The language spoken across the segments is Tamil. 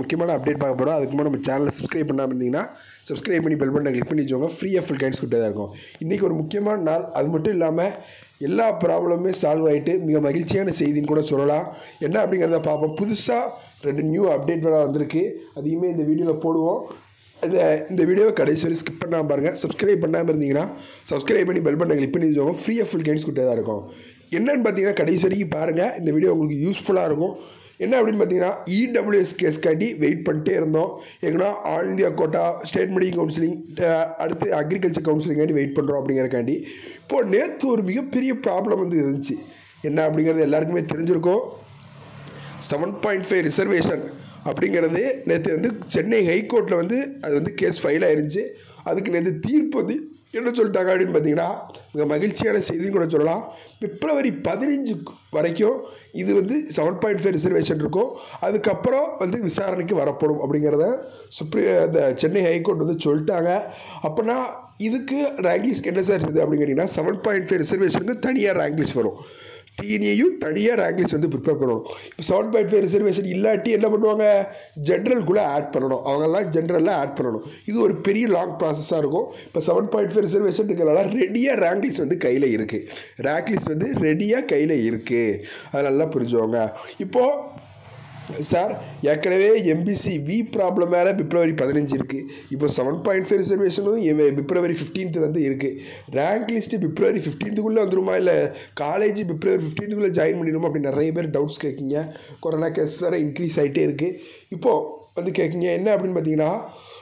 முக்கியமான அப்டேட் பார்க்க போகிறோம் அதுக்கு முன்னாடி நம்ம சேனலை சப்ஸ்கிரைப் பண்ணாமல் இருந்தீங்கன்னா சப்ஸ்கிரைப் பண்ணி பெல் பட்டனை கிளிக் பண்ணி வச்சுக்கோங்க ஃப்ரீயாக ஃபுல் கைட்ஸ் கொடுத்தே தான் இருக்கும் இன்றைக்கி ஒரு முக்கியமான நாள் அது மட்டும் இல்லாமல் எல்லா ப்ராப்ளமுமே சால்வ் ஆகிட்டு மிக மகிழ்ச்சியான செய்தின்னு கூட சொல்லலாம் என்ன அப்படிங்கிறத பார்ப்போம் புதுசாக ரெண்டு நியூ அப்டேட் வேறு வந்திருக்கு அதையுமே இந்த வீடியோவில் போடுவோம் இந்த இந்த வீடியோவை கடைசி வரை ஸ்கிப் பண்ணாமல் பாருங்கள் சப்ஸ்கிரைப் பண்ணாமல் இருந்தீங்கன்னா சப்ஸ்கிரைப் பண்ணி பெல் பட்டனை கிளிக் பண்ணி வச்சுக்கோங்க ஃப்ரீயாக ஃபுல் கைட்ஸ் கொடுத்தே தான் இருக்கும் என்னன்னு பார்த்தீங்கன்னா கடைசி வரைக்கும் பாருங்கள் இந்த வீடியோ உங்களுக்கு யூஸ்ஃபுல்லாக இருக்கும் என்ன அப்படின்னு பார்த்தீங்கன்னா இடபிள்யூஎஸ் கேஸ் காட்டி வெயிட் பண்ணிட்டே இருந்தோம் எங்கன்னா all India quota state medical counselling அடுத்து அக்ரிகல்ச்சர் கவுன்சிலிங்காண்டி வெயிட் பண்ணுறோம் அப்படிங்கிறக்காண்டி இப்போது நேற்று ஒரு மிகப்பெரிய ப்ராப்ளம் வந்து இருந்துச்சு என்ன அப்படிங்கிறது எல்லாருக்குமே தெரிஞ்சிருக்கும் செவன் பாயிண்ட் ஃபைவ் ரிசர்வேஷன் அப்படிங்கிறது நேற்று வந்து சென்னை ஹைகோர்ட்டில் வந்து அது வந்து கேஸ் ஃபைல் ஆயிருந்துச்சு அதுக்கு நேற்று தீர்ப்பு வந்து என்ன சொல்லிட்டாங்க அப்படின்னு பார்த்தீங்கன்னா மிக மகிழ்ச்சியான செய்தின்னு கூட சொல்லலாம் பிப்ரவரி பதினஞ்சு வரைக்கும் இது வந்து செவன் பாயிண்ட் ஃபைவ் ரிசர்வேஷன் இருக்கும் அதுக்கப்புறம் வந்து விசாரணைக்கு வரப்படும் அப்படிங்கிறத சுப்ரீ அந்த சென்னை ஹைகோர்ட் வந்து சொல்லிட்டாங்க அப்படின்னா இதுக்கு ரேங்க் லிஸ்ட் என்ன சார் இருக்குது அப்படின்னு கேட்டிங்கன்னா செவன் பாயிண்ட் ஃபைவ் ரிசர்வேஷனுக்கு தனியாக ரேங்க் லிஸ்ட் வரும் டிஎன்ஏயும் தனியாக ரேங்க் லிஸ்ட் வந்து ப்ரிப்பேர் பண்ணணும் இப்போ செவன் பாயிண்ட் ஃபைவ் ரிசர்வேஷன் இல்லாட்டி என்ன பண்ணுவாங்க ஜென்ரல்குள்ளே ஆட் பண்ணணும் அவங்கெல்லாம் ஜென்ரலில் ஆட் பண்ணணும் இது ஒரு பெரிய லாங் ப்ராசஸாக இருக்கும் இப்போ செவன் பாயிண்ட் ஃபைவ் ரிசர்வேஷன் இருக்கிறனால ரெடியாக ரேங்க் லிஸ்ட் வந்து கையில் இருக்குது ரேங்க் லிஸ்ட் வந்து ரெடியாக கையில் இருக்குது அது நல்லா புரிஞ்சுவாங்க இப்போது சார் ஏற்கனவே எம்பிசி வி ப்ராப்ளம் வேறு பிப்ரவரி பதினஞ்சு இருக்குது இப்போ செவன் பாயிண்ட் ஃபைவ் ரிசர்வேஷனும் பிப்ரவரி ஃபிஃப்டீன்த் வந்து இருக்குது ரேங்க் லிஸ்ட்டு பிப்ரவரி ஃபிஃப்டீன்த்துக்குள்ளே வந்துருமா இல்லை காலேஜ் பிப்ரவரி ஃபிஃப்டீன்த்துக்குள்ளே ஜாயின் பண்ணிடுமா அப்படின்னு நிறைய பேர் டவுட்ஸ் கேட்குங்க கொரோனா கேஸ் வேறு இன்க்ரீஸ் ஆகிட்டே இருக்குது இப்போது வந்து கேட்குங்க என்ன அப்படின்னு பார்த்தீங்கன்னா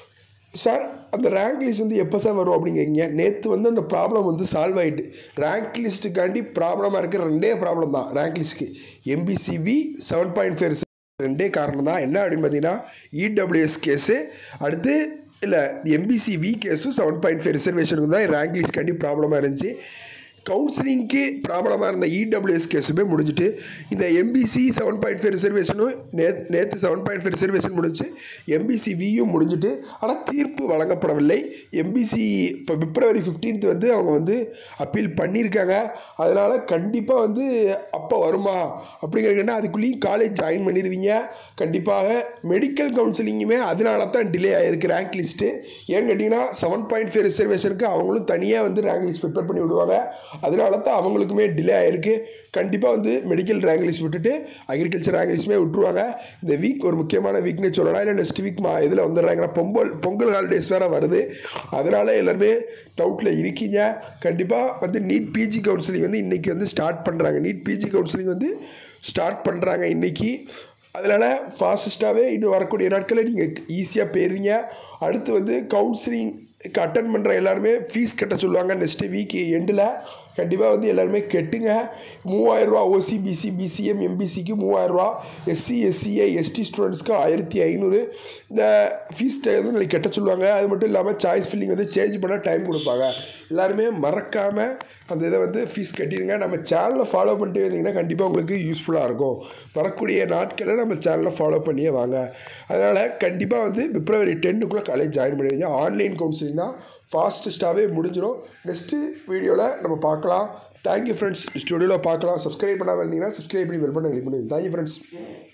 சார் அந்த ரேங்க் லிஸ்ட் வந்து எப்போ சார் வரும் அப்படின்னு கேட்குங்க நேற்று வந்து அந்த ப்ராப்ளம் வந்து சால்வ் ஆகிட்டு ரேங்க் லிஸ்ட்டுக்காண்டி ப்ராப்ளமாக இருக்கிற ரெண்டே ப்ராப்ளம் தான் ரேங்க் லிஸ்ட்டுக்கு எம்பிசிவி செவன் பாயிண்ட் ஃபைவ் ரெண்டே காரணம் தான் என்ன அப்படின்னு பார்த்தீங்கன்னா இடபிள்யூஎஸ் கேஸு அடுத்து இல்லை எம்பிசி வி கேஸும் செவன் பாயிண்ட் ஃபைவ் ரிசர்வேஷனுக்கு தான் ரேங்க் லிஸ்ட்காண்டி ப்ராப்ளமாக இருந்துச்சு கவுன்சிலிங்க்கு ப்ராப்ளமாக இருந்த இடபிள்யூஎஸ் கேஸுமே முடிஞ்சுட்டு இந்த எம்பிசி செவன் பாயிண்ட் ஃபைவ் ரிசர்வேஷனும் நே நேற்று செவன் பாயிண்ட் ஃபைவ் ரிசர்வேஷன் முடிஞ்சு எம்பிசி வியும் முடிஞ்சுட்டு ஆனால் தீர்ப்பு வழங்கப்படவில்லை எம்பிசி இப்போ பிப்ரவரி ஃபிஃப்டீன்த் வந்து அவங்க வந்து அப்பீல் பண்ணியிருக்காங்க அதனால் கண்டிப்பாக வந்து அப்போ வருமா அப்படிங்கிறதுனா அதுக்குள்ளேயும் காலேஜ் ஜாயின் பண்ணிடுவீங்க கண்டிப்பாக மெடிக்கல் கவுன்சிலிங்குமே அதனால தான் டிலே ஆகிருக்கு ரேங்க் லிஸ்ட்டு ஏன்னு கேட்டிங்கன்னா செவன் பாயிண்ட் ஃபைவ் ரிசர்வேஷனுக்கு அவங்களும் தனியாக வந்து ரேங்க் லிஸ்ட் ப்ரிப்பேர் பண்ணி விடுவாங்க அதனால தான் அவங்களுக்குமே டிலே ஆகிருக்கு கண்டிப்பாக வந்து மெடிக்கல் ரேங்க் லிஸ்ட் விட்டுட்டு அக்ரிகல்ச்சர் ரேங்க் லிஸ்ட்டுமே விட்டுருவாங்க இந்த வீக் ஒரு முக்கியமான வீக்னே சொல்லலாம் இல்லை நெக்ஸ்ட் வீக் மா இதில் வந்துடுறாங்கன்னா பொங்கல் பொங்கல் ஹாலிடேஸ் வேறு வருது அதனால் எல்லாருமே டவுட்டில் இருக்கீங்க கண்டிப்பாக வந்து நீட் பிஜி கவுன்சிலிங் வந்து இன்றைக்கி வந்து ஸ்டார்ட் பண்ணுறாங்க நீட் பிஜி கவுன்சிலிங் வந்து ஸ்டார்ட் பண்ணுறாங்க இன்றைக்கி அதனால் ஃபாஸ்டஸ்ட்டாகவே இன்னும் வரக்கூடிய நாட்களில் நீங்கள் ஈஸியாக போயிருவீங்க அடுத்து வந்து கவுன்சிலிங்க்கு அட்டன் பண்ணுற எல்லாருமே ஃபீஸ் கட்ட சொல்லுவாங்க நெக்ஸ்ட்டு வீக் எண்டில் கண்டிப்பாக வந்து எல்லாருமே கெட்டுங்க மூவாயிரரூவா ஓசி பிசி பிசிஎம் எம்பிசிக்கு மூவாயிரரூவா எஸ்சி எஸ்சிஐ எஸ்டி ஸ்டூடெண்ட்ஸ்க்கு ஆயிரத்தி ஐநூறு இந்த ஃபீஸ் வந்து நாளைக்கு கட்ட சொல்லுவாங்க அது மட்டும் இல்லாமல் சாய்ஸ் ஃபில்லிங் வந்து சேஞ்ச் பண்ண டைம் கொடுப்பாங்க எல்லாருமே மறக்காமல் அந்த இதை வந்து ஃபீஸ் கட்டிடுங்க நம்ம சேனலை ஃபாலோ பண்ணிட்டு இருந்தீங்கன்னா கண்டிப்பாக உங்களுக்கு யூஸ்ஃபுல்லாக இருக்கும் வரக்கூடிய நாட்களில் நம்ம சேனலை ஃபாலோ பண்ணியே வாங்க அதனால் கண்டிப்பாக வந்து பிப்ரவரி டென்னுக்குள்ளே காலேஜ் ஜாயின் பண்ணிடுங்க ஆன்லைன் கவுன்சிலிங் தான் ஃபாஸ்டஸ்ட்டாகவே முடிஞ்சிடும் நெக்ஸ்ட்டு வீடியோவில் நம்ம பார்க்கலாம் தேங்க்யூ ஃப்ரெண்ட்ஸ் ஸ்டுடியோவில் பார்க்கலாம் சப்ஸ்கிரைப் பண்ணாமல் இருந்தீங்கன்னா சப்ஸ்கிரைப் பண்ணி வெல் பண்ண கிளிக் பண்ணுங்க தேங்க்யூ ஃப்ரெண்ட்ஸ்